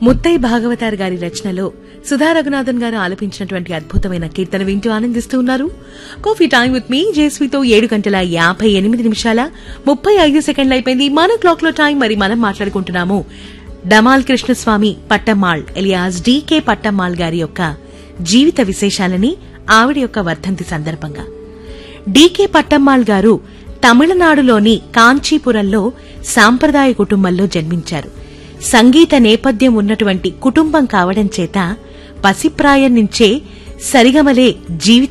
ముత్తై భాగవతార్ గారి రచనలో సుధా రఘునాథన్ గారు ఆలపించినటువంటి అద్భుతమైన కీర్తన వింటూ ఆనందిస్తూ ఉన్నారు కాఫీ టైం విత్ మీ జేస్వితో ఏడు గంటల యాభై ఎనిమిది నిమిషాల ముప్పై ఐదు సెకండ్లు అయిపోయింది మన క్లాక్ లో టైం మరి మనం మాట్లాడుకుంటున్నాము డమాల్ కృష్ణస్వామి పట్టమ్మాళ్ ఎలియాస్ డీకే పట్టమ్మాళ్ గారి యొక్క జీవిత విశేషాలని ఆవిడ యొక్క వర్ధంతి సందర్భంగా డీకే పట్టమ్మాళ్ గారు తమిళనాడులోని కాంచీపురంలో సాంప్రదాయ కుటుంబంలో జన్మించారు సంగీత నేపథ్యం ఉన్నటువంటి కుటుంబం కావడం చేత పసిప్రాయం నుంచే సరిగమలే జీవిత